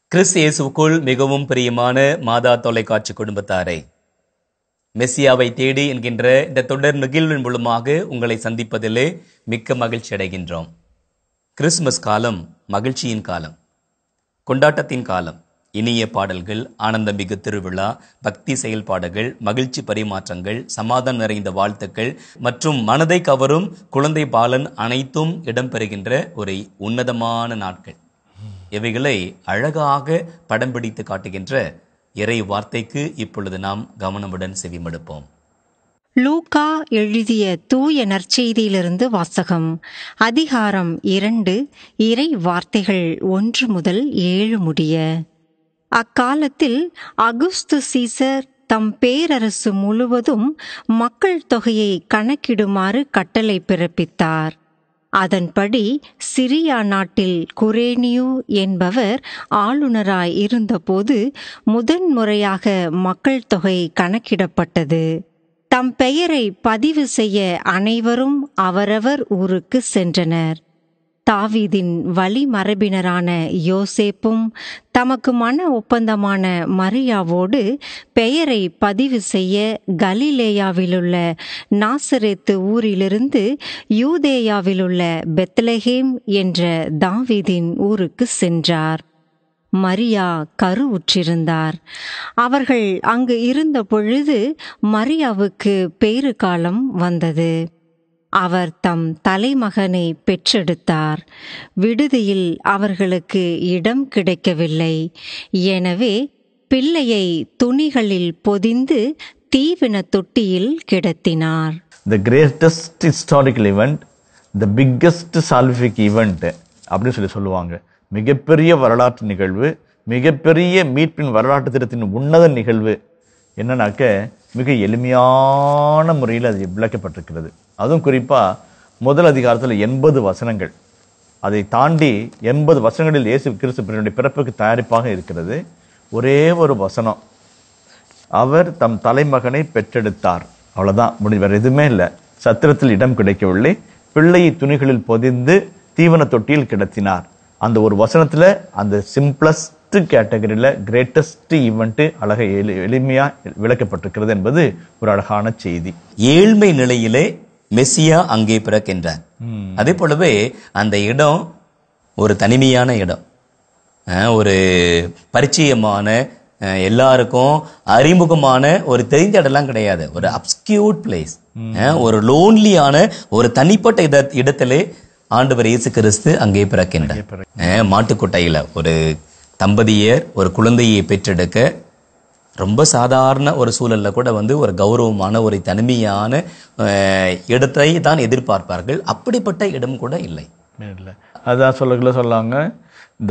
கிறிஸ்து இயேசுவுக்குள் மிகவும் பிரியமான மாதா தொலைக்காட்சி குடும்பத்தாரை மெஸ்ஸியாவை தேடி என்கின்ற இந்த தொடர் நிகழ்வின் மூலமாக உங்களை சந்திப்பதிலே மிக்க மகிழ்ச்சி அடைகின்றோம் கிறிஸ்துமஸ் காலம் மகிழ்ச்சியின் காலம் கொண்டாட்டத்தின் காலம் இனிய பாடல்கள் ஆனந்தமிகு திருவிழா பக்தி செயல்பாடுகள் மகிழ்ச்சி பரிமாற்றங்கள் சமாதானம் நிறைந்த வாழ்த்துக்கள் மற்றும் மனதை கவரும் குழந்தை பாலன் அனைத்தும் இடம்பெறுகின்ற ஒரு உன்னதமான நாட்கள் இவைகளை அழகாக படம் பிடித்து காட்டுகின்ற இறை வார்த்தைக்கு இப்பொழுது நாம் கவனமுடன் செவிமடுப்போம் லூகா எழுதிய தூய நற்செய்தியிலிருந்து வாசகம் அதிகாரம் இரண்டு இறை வார்த்தைகள் ஒன்று முதல் ஏழு முடிய அக்காலத்தில் அகுஸ்து சீசர் தம் பேரரசு முழுவதும் மக்கள் தொகையை கணக்கிடுமாறு கட்டளை பிறப்பித்தார் அதன்படி சிரியா நாட்டில் குரேனியு என்பவர் ஆளுநராய் இருந்தபோது முதன்முறையாக மக்கள் தொகை கணக்கிடப்பட்டது தம் பெயரை பதிவு செய்ய அனைவரும் அவரவர் ஊருக்கு சென்றனர் தாவீதின் வழிமரபினரான யோசேப்பும் தமக்கு மன ஒப்பந்தமான மரியாவோடு பெயரை பதிவு செய்ய கலிலேயாவிலுள்ள நாசரேத்து ஊரிலிருந்து யூதேயாவிலுள்ள பெத்லஹேம் என்ற தாவீதின் ஊருக்கு சென்றார் மரியா கருவுற்றிருந்தார் அவர்கள் அங்கு இருந்த பொழுது மரியாவுக்கு பேறு காலம் வந்தது அவர் தம் தலைமகனை பெற்றெடுத்தார் விடுதியில் அவர்களுக்கு இடம் கிடைக்கவில்லை எனவே பிள்ளையை துணிகளில் பொதிந்து தீவின தொட்டியில் கிடத்தினார் the greatest historical event the biggest salvific event அப்படின்னு சொல்லி சொல்லுவாங்க மிகப்பெரிய வரலாற்று நிகழ்வு மிகப்பெரிய மீட்பின் வரலாற்று திட்டத்தின் உன்னத நிகழ்வு என்னன்னாக்க மிக எளிமையான முறையில் அது விளக்கப்பட்டிருக்கிறது அதுவும் குறிப்பா முதல் அதிகாரத்தில் எண்பது வசனங்கள் அதை தாண்டி எண்பது வசனங்களில் இயேசு கிறிஸ்து பிறனுடைய பிறப்புக்கு தயாரிப்பாக இருக்கிறது ஒரே ஒரு வசனம் அவர் தம் தலைமகனை பெற்றெடுத்தார் அவ்வளவுதான் முடி வேற எதுவுமே இல்லை சத்திரத்தில் இடம் கிடைக்கவில்லை பிள்ளையை துணிகளில் பொதிந்து தீவன தொட்டியில் கிடத்தினார் அந்த ஒரு வசனத்துல அந்த சிம்பிளஸ்ட் கேட்டகரியில கிரேட்டஸ்ட் ஈவெண்ட் அழக எளி எளிமையா விளக்கப்பட்டிருக்கிறது என்பது ஒரு அழகான செய்தி ஏழ்மை நிலையிலே மெஸ்ஸியா அங்கே பிறக்கின்றார் அதே போலவே அந்த இடம் ஒரு தனிமையான இடம் அஹ் ஒரு பரிச்சயமான அஹ் எல்லாருக்கும் அறிமுகமான ஒரு தெரிந்த இடம்லாம் கிடையாது ஒரு அப்ஸ்கியூட் பிளேஸ் ஒரு லோன்லியான ஒரு தனிப்பட்ட இட இடத்திலே ஆண்டவர் இயேசு கிறிஸ்து அங்கே பிறக்கின்றார் அஹ் மாட்டுக்கொட்டையில ஒரு தம்பதியர் ஒரு குழந்தையை பெற்றெடுக்க ரொம்ப சாதாரண ஒரு சூழல்ல கூட வந்து ஒரு கௌரவமான ஒரு தனிமையான அஹ், இடத்தை தான் எதிர்பார்ப்பார்கள் அப்படிப்பட்ட இடம் கூட இல்லை இல்லை அதான் சொல்லக்குள்ள சொல்லாங்க the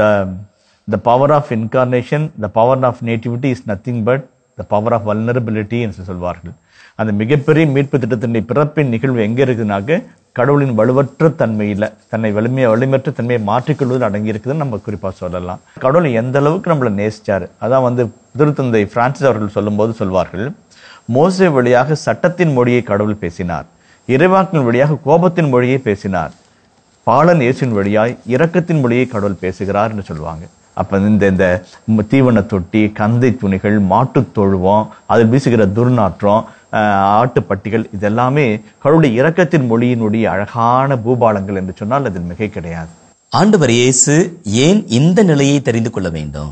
the power of incarnation the power of nativity is nothing but the power of vulnerability என்று சொல்வார்கள் அந்த மிகப்பெரிய மீட்பு திட்டத்தினுடைய பிறப்பின் நிகழ்வு எங்க இருக்குதுனாக்க கடவுளின் வலுவற்ற தன்மையில தன்னை வலிமையை வலிமற்ற தன்மையை மாற்றிக்கொள்வதில் அடங்கி இருக்குதுன்னு நம்ம குறிப்பா சொல்லலாம் கடவுள் எந்த அளவுக்கு நம்மளை நேசிச்சாரு அதான் வந்து திருத்தந்தை பிரான்சிஸ் அவர்கள் சொல்லும்போது சொல்வார்கள் மோசே வழியாக சட்டத்தின் மொழியை கடவுள் பேசினார் இறைவாக்கின் வழியாக கோபத்தின் மொழியை பேசினார் பாலன் இயேசுவின் வழியாய் இரக்கத்தின் மொழியை கடவுள் பேசுகிறார் என்று சொல்லுவாங்க அப்ப இந்த இந்த ம- தீவன தொட்டி கந்தை துணிகள் மாட்டுத் தொழுவம் அதில் வீசுகிற துர்நாற்றம் ஆஹ், ஆட்டுப்பட்டிகள் இதெல்லாமே கடவுளுடைய இரக்கத்தின் மொழியினுடைய அழகான பூபாலங்கள் என்று சொன்னால் அதில் மிகை கிடையாது ஆண்டவர் இயேசு ஏன் இந்த நிலையை தெரிந்து கொள்ள வேண்டும்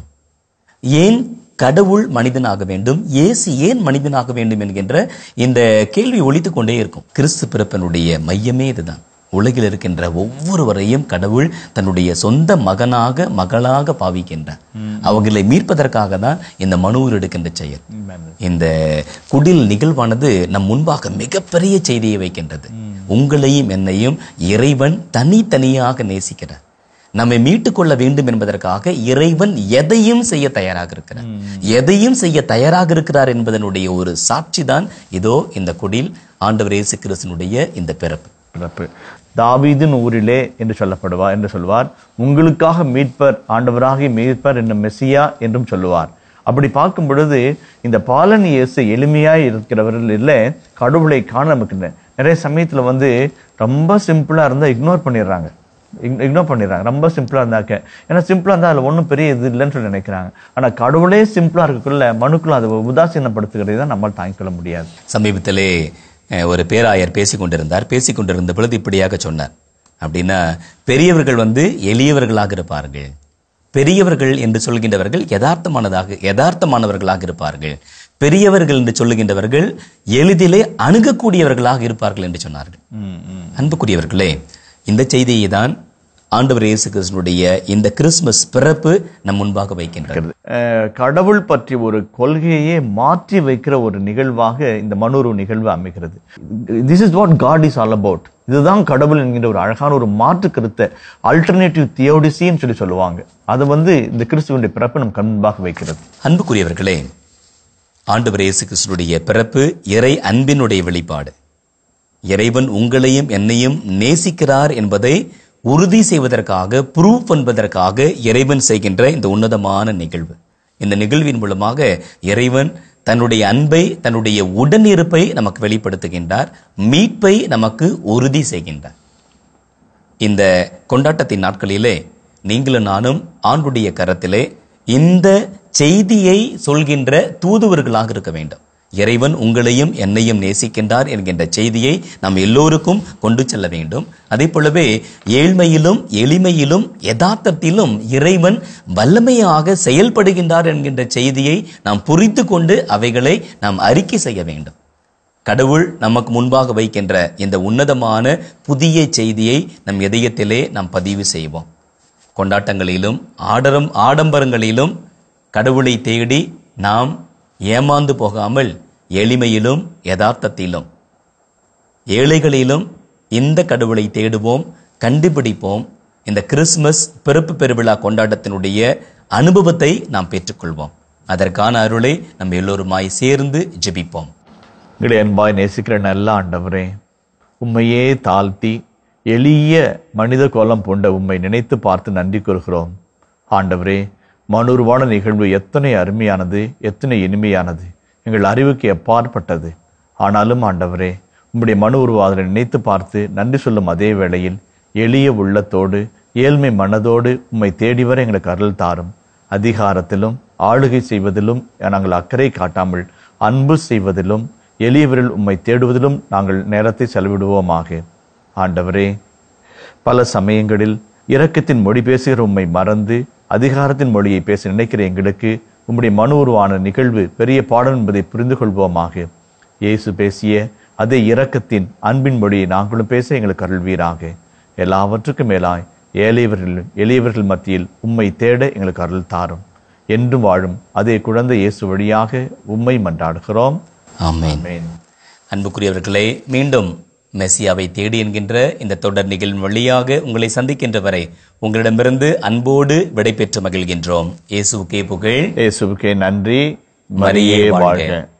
ஏன் கடவுள் மனிதனாக வேண்டும் இயேசு ஏன் மனிதனாக வேண்டும் என்கின்ற இந்த கேள்வி ஒலித்துக் கொண்டே இருக்கும் கிறிஸ்து பிறப்பனுடைய மையமே இதுதான் உலகில் இருக்கின்ற ஒவ்வொருவரையும் கடவுள் தன்னுடைய சொந்த மகனாக மகளாக பாவிக்கின்றார் அவர்களை மீட்பதற்காக தான் இந்த மனுவில் எடுக்கின்ற செயல் இந்த குடில் நிகழ்வானது நம் முன்பாக மிகப்பெரிய செய்தியை வைக்கின்றது உங்களையும் என்னையும் இறைவன் தனித்தனியாக நேசிக்கிறார் நம்மை மீட்டுக் கொள்ள வேண்டும் என்பதற்காக இறைவன் எதையும் செய்ய தயாராக இருக்கிறார் எதையும் செய்ய தயாராக இருக்கிறார் என்பதனுடைய ஒரு சாட்சி தான் இதோ இந்த குடில் ஆண்டவர் இயேசு கிறிஸ்தனுடைய இந்த பிறப்பு பிறப்பு தாவீதின் ஊரிலே என்று சொல்லப்படுவார் என்று சொல்வார் உங்களுக்காக மீட்பர் ஆண்டவராகிய மீட்பர் என்னும் மெஸ்ஸியா என்றும் சொல்லுவார் அப்படி பார்க்கும் பொழுது இந்த பாலன் இயேசு எளிமையாய் இருக்கிறவர்கள் இல்லை கடவுளை காண நமக்கு நிறைய சமயத்துல வந்து ரொம்ப சிம்பிளா இருந்தா இக்னோர் பண்ணிடுறாங்க இக்னோர் பண்ணிடுறாங்க ரொம்ப சிம்பிளா இருந்தாக்க ஏன்னா சிம்பிளா இருந்தா அதுல ஒண்ணும் பெரிய இது இல்லைன்னு சொல்லி நினைக்கிறாங்க ஆனா கடவுளே சிம்பிளா இருக்கக்குள்ள மனுக்குள்ள அதை உதாசீனப்படுத்துகிறதை தான் நம்மால் தாங்கிக் கொள்ள முடியாது சமீபத்திலே அஹ், ஒரு பேராயர் பேசிக் கொண்டிருந்தார் பேசிக் கொண்டிருந்த பொழுது இப்படியாக சொன்னார் அப்படின்னா பெரியவர்கள் வந்து எளியவர்களாக இருப்பார்கள் பெரியவர்கள் என்று சொல்கின்றவர்கள் யதார்த்தமானதாக யதார்த்தமானவர்களாக இருப்பார்கள் பெரியவர்கள் என்று சொல்லுகின்றவர்கள் எளிதிலே அணுகக்கூடியவர்களாக இருப்பார்கள் என்று சொன்னார்கள் அன்புக்குரியவர்களே இந்த செய்தியை தான் ஆண்டவர் இயேசு கிறிஸ்துனுடைய இந்த கிறிஸ்துமஸ் பிறப்பு நம் முன்பாக வைக்கின்றது அஹ், கடவுள் பற்றி ஒரு கொள்கையே மாற்றி வைக்கிற ஒரு நிகழ்வாக இந்த மனூரு நிகழ்வு அமைகிறது this is what God is all about இதுதான் கடவுள் என்கின்ற ஒரு அழகான ஒரு மாற்று கருத்தை அல்டர்னேட்டிவ் தியோடிசின்னு சொல்லி சொல்லுவாங்க அது வந்து இந்த கிறிஸ்துவனுடைய பிறப்பு நம் கண் முன்பாக வைக்கிறது அன்புக்குரியவர்களே ஆண்டவர் இயேசு கிறிஸ்துடைய பிறப்பு இறை அன்பினுடைய வெளிப்பாடு இறைவன் உங்களையும் என்னையும் நேசிக்கிறார் என்பதை உறுதி செய்வதற்காக ப்ரூவ் என்பதற்காக இறைவன் செய்கின்ற இந்த உன்னதமான நிகழ்வு இந்த நிகழ்வின் மூலமாக இறைவன் தன்னுடைய அன்பை தன்னுடைய உடனிருப்பை நமக்கு வெளிப்படுத்துகின்றார் மீட்பை நமக்கு உறுதி செய்கின்றார் இந்த கொண்டாட்டத்தின் நாட்களிலே நீங்களும் நானும் ஆண்டுடைய கரத்திலே இந்த செய்தியை சொல்கின்ற தூதுவர்களாக இருக்க வேண்டும் இறைவன் உங்களையும் என்னையும் நேசிக்கின்றார் என்கின்ற செய்தியை நாம் எல்லோருக்கும் கொண்டு செல்ல வேண்டும் அதே போலவே ஏழ்மையிலும் எளிமையிலும் யதார்த்தத்திலும் இறைவன் வல்லமையாக செயல்படுகின்றார் என்கின்ற செய்தியை நாம் புரிந்து கொண்டு அவைகளை நாம் அறிக்கை செய்ய வேண்டும் கடவுள் நமக்கு முன்பாக வைக்கின்ற இந்த உன்னதமான புதிய செய்தியை நம் இதயத்திலே நாம் பதிவு செய்வோம் கொண்டாட்டங்களிலும் ஆடரம் ஆடம்பரங்களிலும் கடவுளை தேடி நாம் ஏமாந்து போகாமல் எளிமையிலும் யதார்த்தத்திலும் ஏழைகளிலும் இந்த கடவுளை தேடுவோம் கண்டுபிடிப்போம் இந்த கிறிஸ்மஸ் பிறப்பு பெருவிழா கொண்டாட்டத்தினுடைய அனுபவத்தை நாம் பெற்றுக்கொள்வோம் அதற்கான அருளை நம்ம எல்லோருமாய் சேர்ந்து ஜெபிப்போம் எங்களுடைய அன்பாய் நேசிக்கிற நல்ல ஆண்டவரே உம்மையே தாழ்த்தி எளிய மனித கோலம் பூண்ட உம்மை நினைத்து பார்த்து நன்றி கூறுகிறோம் ஆண்டவரே மனுருவான நிகழ்வு எத்தனை அருமையானது எத்தனை இனிமையானது எங்கள் அறிவுக்கு எப்பாற்பட்டது ஆனாலும் ஆண்டவரே உம்முடைய மனு உருவாதலை நினைத்து பார்த்து நன்றி சொல்லும் அதே வேளையில் எளிய உள்ளத்தோடு ஏழ்மை மனதோடு உம்மை தேடி வர எங்களுக்கு அருள் தாரும் அதிகாரத்திலும் ஆளுகை செய்வதிலும் நாங்கள் அக்கறை காட்டாமல் அன்பு செய்வதிலும் எளியவரில் உம்மை தேடுவதிலும் நாங்கள் நேரத்தை செலவிடுவோமாக ஆண்டவரே பல சமயங்களில் இரக்கத்தின் மொழி பேசுகிற உம்மை மறந்து அதிகாரத்தின் மொழியை பேச நினைக்கிற எங்களுக்கு உம்முடைய மனு உருவான நிகழ்வு பெரிய பாடம் என்பதை புரிந்து கொள்வோமாக இயேசு பேசிய அதே இரக்கத்தின் அன்பின் மொழியை நாங்களும் பேச எங்களுக்கு அருள்வீராக எல்லாவற்றுக்கும் மேலாய் ஏழையவர்கள் எளியவர்கள் மத்தியில் உம்மை தேட எங்களுக்கு அருள் தாரும் என்றும் வாழும் அதே குழந்தை இயேசு வழியாக உம்மை மன்றாடுகிறோம் ஆமென் ஆமென். அன்புக்குரியவர்களே மீண்டும் மெஸ்ஸியாவை தேடி என்கின்ற இந்த தொடர் நிகழ்வு வழியாக உங்களை சந்திக்கின்ற வரை உங்களிடமிருந்து அன்போடு விடைபெற்று மகிழ்கின்றோம் இயேசுவுக்கே புகழ் இயேசுவுக்கே நன்றி மரியே மரியே வாழ்க. வாழ்க